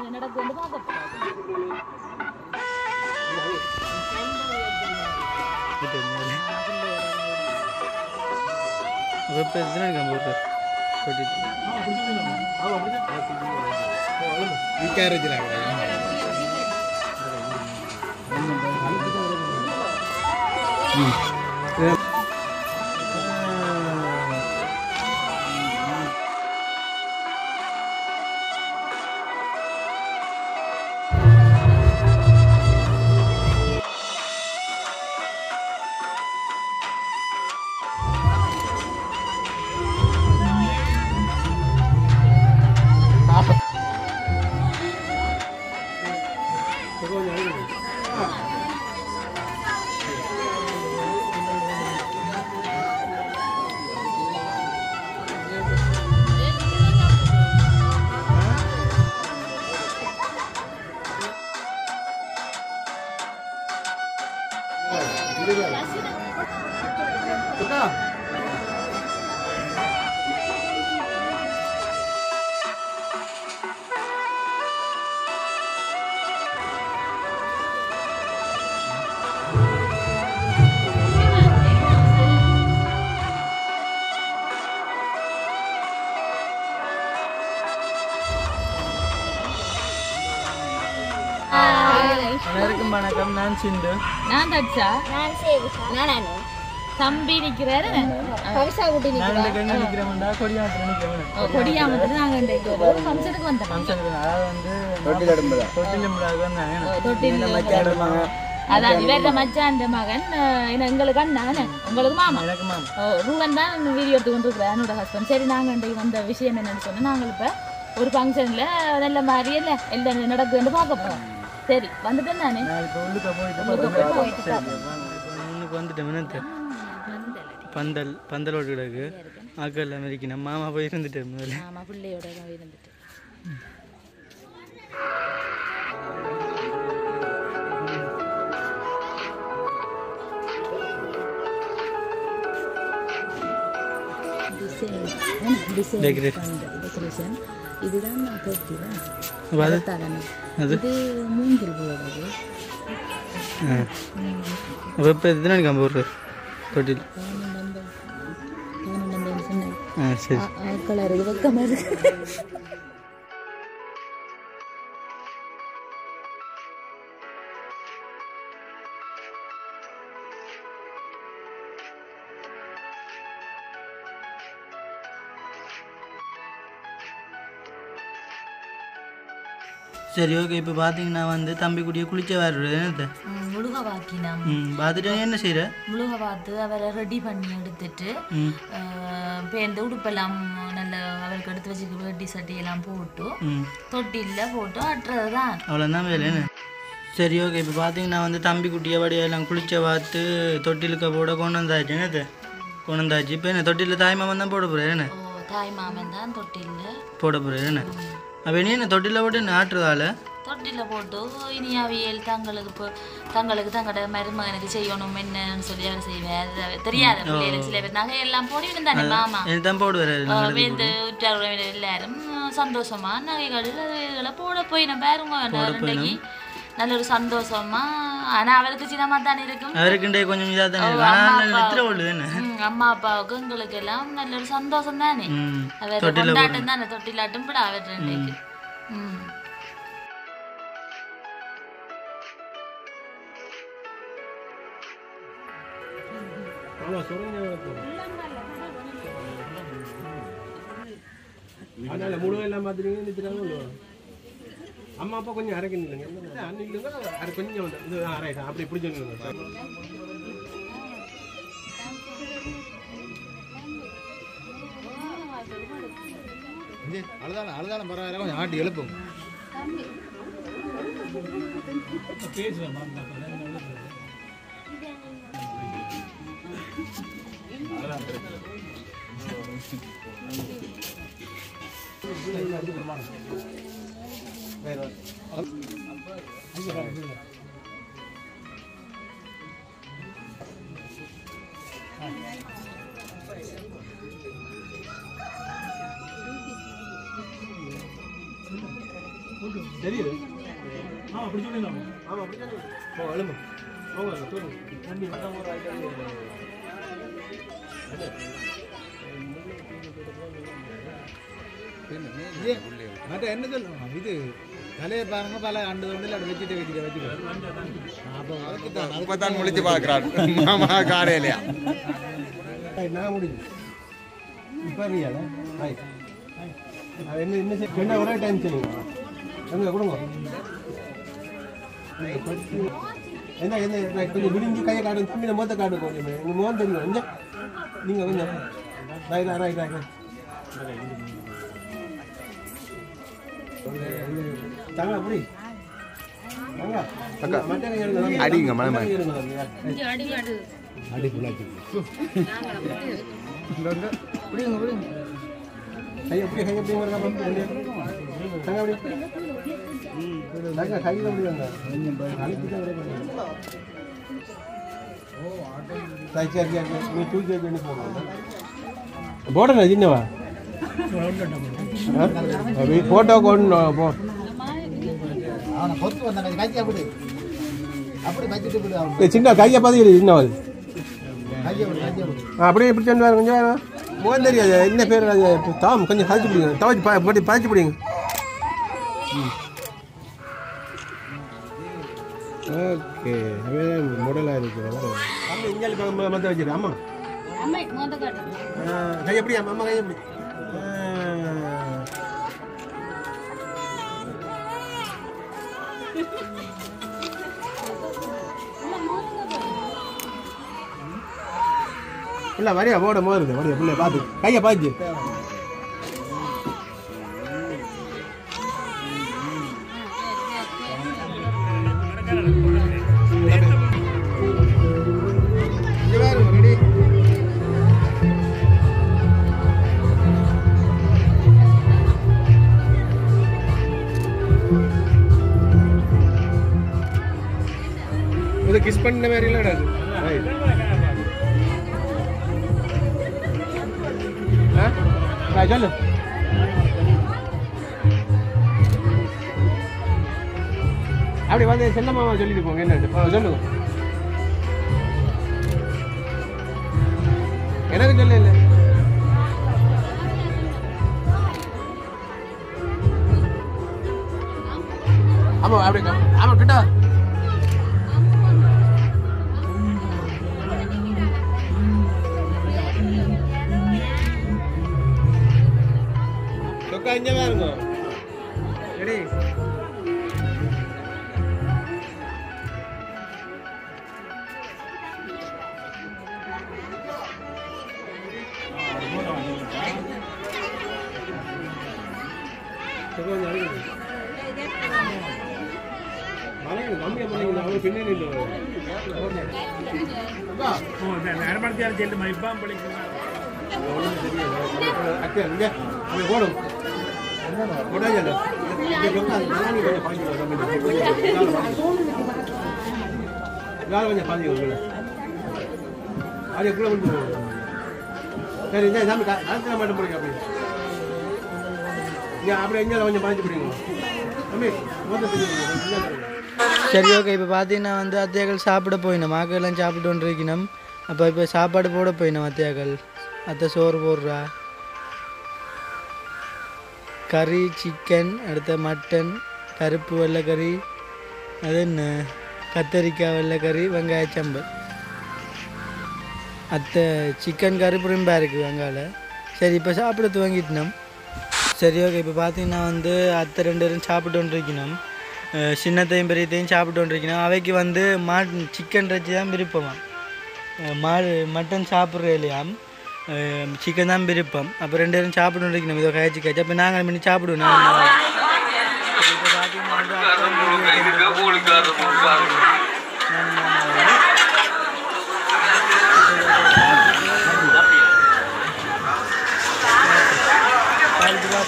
என்ன நடக்குதுன்னு பார்க்க போறோம் வெப்ப எத்தனை இருக்கான் போட்டு தொட்டிட்டு அனைவருக்கும் வணக்கம் நான் சிந்து நான் தட்சா நான் சேவிகா நான் தம்பி நிக்கிறாரு கவிசா குட்டி நான் இந்த கங்க நிற்கிறோம்டா கொடியாத்திர நிற்கிறேன் கொடியாமத்துல நாங்க இன்றைக்கு ஒரு ஃபங்க்ஷனுக்கு வந்தோம் அதாவது வந்து தொட்டிலும் வந்தாங்க தொட்டில் மச்சாடுமாங்க அதான் இவர்த மச்சான் மகன் அஹ், என்ன எங்களுக்கு அண்ணானே உங்களுக்கு மாமா எனக்கு மாமா ஓ, ரூபன் தான் வீடியோ எடுத்து கொண்டு இருக்கிறார் என்னோட ஹஸ்பண்ட் சரி நாங்கள் இன்றைக்கு வந்த விஷயம் என்னன்னு சொன்னா நாங்கள் இப்போ ஒரு ஃபங்க்ஷனில் நல்ல மாதிரி இல்லை எல்லாம் நடக்குதுன்னு பார்க்க போகிறோம் சரி வந்துட்டேன் நானே நான் இப்போ உள்ளுக்க போயிட்டு உள்ளுக்க போயிட்டு சரி, வாங்க. இப்போ முன்னுக்கு வந்துட்டேன் என்னத்த பந்தல் பந்தலோட கிடக்கு ஆக்கள் அமெரிக்கணும் மாமா போய் இருந்துட்டேன் முதல்ல ஆமாம் பிள்ளையோட தான் இருந்துட்டு டெக்கரேஷன் டெக்கரேஷன் இதுதான் நான் போட்டுறேன் அது அது இது மூங்கில் போடுறது ஆ வெப்ப எத்தனை இருக்கான் போடுற தொட்டில் சொன்னேன் ஆ சரி கலர் வெக்கமாக இருக்கு சரி ஓகே இப்போ பார்த்தீங்கன்னா வந்து தம்பி குட்டியை குளிச்ச வர்றது என்னத்த முழுக வாக்கினம் ம் பார்த்துட்டு என்ன செய்கிற முழுக பார்த்து அவரை ரெடி பண்ணி எடுத்துட்டு ம் பேருந்து உடுப்பெல்லாம் நல்ல அவருக்கு எடுத்து வச்சுக்க வேட்டி சட்டி எல்லாம் போட்டு ம் தொட்டில்ல போட்டு அட்டுறது தான் அவ்வளோதான் வேலை என்ன சரி ஓகே இப்போ பார்த்தீங்கன்னா வந்து தம்பி குட்டியை வடியெல்லாம் குளிச்ச பார்த்து தொட்டிலுக்க போட கொண்டு வந்தாச்சு என்னது கொண்டு வந்தாச்சு இப்போ என்ன தொட்டிலில் தாய்மாமன் தான் போட போகிறேன் என்ன ஓ தாய் மாமன் தான் தொட்டில்ல போட போகிறேன் என்ன அப்போ நீ என்ன தொட்டிலில் போட்டு என்ன ஆட்டுறதால தொட்டில போட்டு இனி அவியல் தங்களுக்கு இப்போ தங்களுக்கு தங்களோட மருமகனுக்கு செய்யணும் என்னன்னு சொல்லி அவர் செய்வார் அது தெரியாத பிள்ளைகளுக்கு சில பேர் நகையெல்லாம் போடி இருந்தானே மாமா எனக்கு தான் போடுவார் வேந்து உற்றார் உறவினர் எல்லாரும் அஹ், சந்தோஷமா நகைகள் இதுகளை போட போய் நான் பாருங்க இன்றைக்கு நல்ல ஒரு சந்தோஷமா ஆனா அவருக்கு சின்னமா தானே இருக்கும் அவருக்குண்டே கொஞ்சம் இதாக தானே இருக்கு ஆனால் நித்திர ஓடுது என்ன ம், அம்மா அப்பாவுக்கு எங்களுக்கு எல்லாம் நல்ல ஒரு சந்தோஷம் தானே ம் அவர் கொண்டாட்டம் தானே தொட்டிலாட்டம் விட அவர் இன்றைக்கு ம் அதனால முழு எல்லாம் பார்த்துட்டீங்கன்னா நிறுத்திட்டாங்க அம்மா அப்பா கொஞ்சம் அரைக்கணும் இல்லைங்க அண்ணன் இல்லைங்க அரை கொஞ்சம் வந்து இது அரைட்டா அப்படி பிடிச்சிருங்க அழுதாலும் அழுதாலும் பரவாயில்ல கொஞ்சம் ஆட்டி எழுப்பும் தெரியுது ஆமா அப்படி சொல்லுங்க ஆமா அப்படி சொல்லுங்க ஓ எழும்பு போங்க சொல்லுங்க தண்ணி வந்த ஒரு ஐட்டம் இது மற்ற என்ன சொல்லுவோம் இது தலையை பாருங்க பல ஆண்டு தொண்டில் அப்படி வச்சுட்டு வச்சுட்டு வச்சுட்டு அப்போ அதுக்கு தான் அதுக்கு இப்பதான் முழிச்சு பார்க்கிறான் மாமா காலையிலயா நான் முடிஞ்சு இப்போ இருக்கியால ரைட் அது என்ன என்ன செய் என்ன ஒரே டைம் செய்யுங்க எங்க கொடுங்க என்ன என்ன right, கொஞ்சம் விடிஞ்சு கையை காட்டுங்க தம்பி மொத்த காட்டுங்க கொஞ்சம் உங்க முகம் தெரியும் கொஞ்சம் நீங்க கொஞ்சம் ரைட் ரைட் ரைட் தங்க அப்படி தங்க அக்கா. மட்டை கையை எடுங்க. அடிங்க, மலை மட்டை கையை எடுங்க தம்பி. அடி புள்ளாச்சு விடுங்க விடுங்க கை எப்படி கை எப்படி இருக்கா பாப்பா ரெண்டு தங்க அப்படி தங்க கையில் அப்படி வந்தா அழுத்தி தான் விட பண்ணுங்க சரி சரி சரி நீ தூக்கி வச்சு போகணும் போடணும் சின்னவா ஃபோட்டோ கொண்டு போ அவனை கொத்து வந்தாங்க கைக்கு அப்படி அப்படி வச்சுட்டு போடு அவன் ஏய், சின்ன கையை பார்த்து சின்னவா அது. கையை விடு கையை விடு ஆ, அப்படியே இப்படி சென்று கொஞ்சம் வேணும் முகம் தெரியாது என்ன பேர் அது தாம் கொஞ்சம் கழிச்சு பிடிங்க தவச்சு பா போட்டு பழிச்சு பிடிங்க ஓகே முடலாக இருக்கு இங்கே மற்ற வச்சிரு ஆமாம் அம்மை மோந்த காட்டு கை எப்படி அம்மா அம்மா கை எப்படி இல்லை வரியா போட மோதுறது வரியா பிள்ளை பார்த்து கையை பாய்ச்சு இது கிஸ் பண்ண மாதிரி இல்லை ரைட் ஆ சொல்லு அப்படி வந்து செல்லம்மாவை சொல்லிட்டு போங்க என்ன சொல்லுங்க எனக்கு சொல்ல இல்லை ஆமா அப்படி ஆமா கிட்ட வா. சொக்கா இங்கே பாருங்க ரெடி சொக்கா கொஞ்சம் அடிக்கணும் மலைங்க கம்மியாக பண்ணீங்க அவங்க பின்னாடி இல்லை அக்கா இங்கே அப்படி போடும் போடாஜல்ல இங்கே சொக்கா நல்லா நீ கொஞ்சம் பாய்ஞ்சிக்கலாம் வேலை கொஞ்சம் பாய்ஞ்சிக்கலாம் அது கூட கொஞ்சம் சரி இந்த சாமி காலத்தில் மட்டும் போடுங்க அப்படி இங்கே அப்படியே இங்கே கொஞ்சம் பாய்ச்சி பிடிங்க தம்பி மொத்தம் சரி ஓகே இப்போ பார்த்தீங்கன்னா வந்து அத்தையாக்கள் சாப்பிட போயினோம் மாக்கெல்லாம் சாப்பிட்டு கொண்டிருக்கணும் அப்போ இப்போ சாப்பாடு போட போயினோம் அத்தையாக்கள் அத்தை சோறு போடுறா கறி சிக்கன் அடுத்த மட்டன் கருப்பு வெள்ளைக்கறி அது என்ன கத்தரிக்காய் வெள்ளைக்கறி வெங்காய சம்பல் அத்தை சிக்கன் கறி புரிம்பா இருக்குது வெங்காய சரி இப்போ சாப்பிட துவங்கிட்டோம் சரி ஓகே இப்போ பார்த்தீங்கன்னா வந்து அத்தை ரெண்டு பேரும் சாப்பிட்டு கொண்டிருக்கணும் அஹ் சின்னத்தையும் பெரியத்தையும் சாப்பிட்டு கொண்டிருக்கணும் அவைக்கு வந்து மா சிக்கன் இறைச்சி தான் விருப்பமா அஹ் மாடு மட்டன் சாப்பிட்ற இல்லையாம் சிக்கன் தான் விருப்பம் அப்போ ரெண்டு பேரும் சாப்பிட்டு கொண்டிருக்கணும் இதோ கழிச்சு கழிச்சு அப்போ நாங்கள் பண்ணி சாப்பிடுவோம் நாங்கள் இப்போ பார்த்தீங்கன்னா வந்து அத்தை வந்து நானும் மாமாவும். பால் ரூபா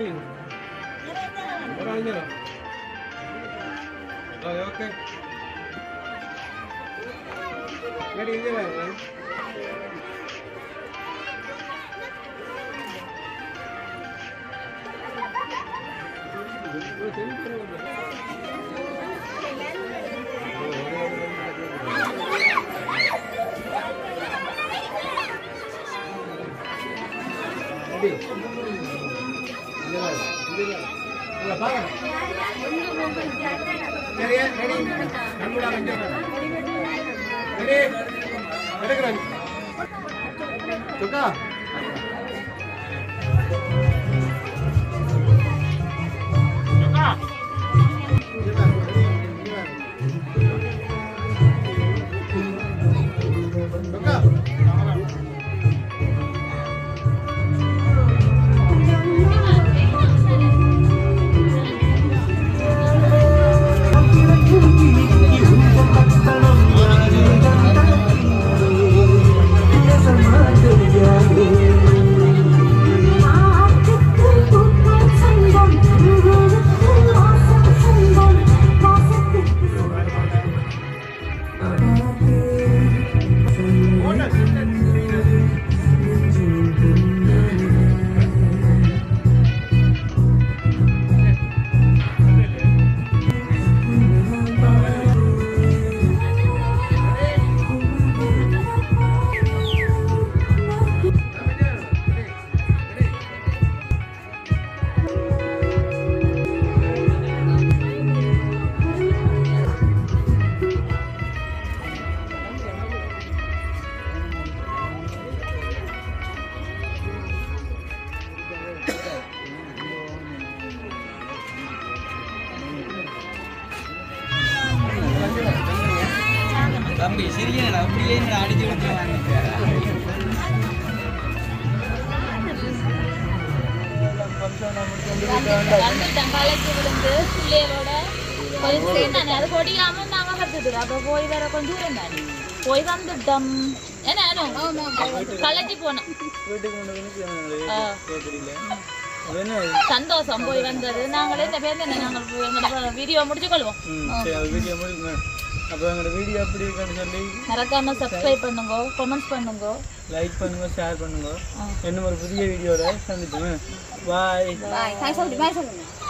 ஓகே சரி இங்கே வாங்க சரியா ரெடி கண்மூடா கொஞ்சம் ரெடி எடுக்கிறேன் சுக்கா தம்பி சிறிய அப்படியே அடிச்சு வந்துட்டேன் காலேஜ் விழுந்து பிள்ளைகளோட கொஞ்சம் தூரம் தானே அது கொடியாம நாங்க கத்துது அப்ப போய் வர கொஞ்சம் தூரம் தானே போய் வந்துட்டோம் என்ன கலைச்சி போனோம் ஆ. என்ன சந்தோஷம் போய் வந்தது நாங்களே இந்த பேர்ல என்ன நாங்கள் எங்களோட வீடியோ முடிச்சு கொள்வோம் ம் சரி வீடியோ முடிங்க அப்போ எங்களோட வீடியோ எப்படி இருக்குன்னு சொல்லி மறக்காம சப்ஸ்கிரைப் பண்ணுங்க கமெண்ட்ஸ் பண்ணுங்க லைக் பண்ணுங்க ஷேர் பண்ணுங்க ஆ. இன்னும் ஒரு புதிய வீடியோட சந்திப்போம் பாய் பாய் சொல்லுங்க பாய் சொல்லுங்க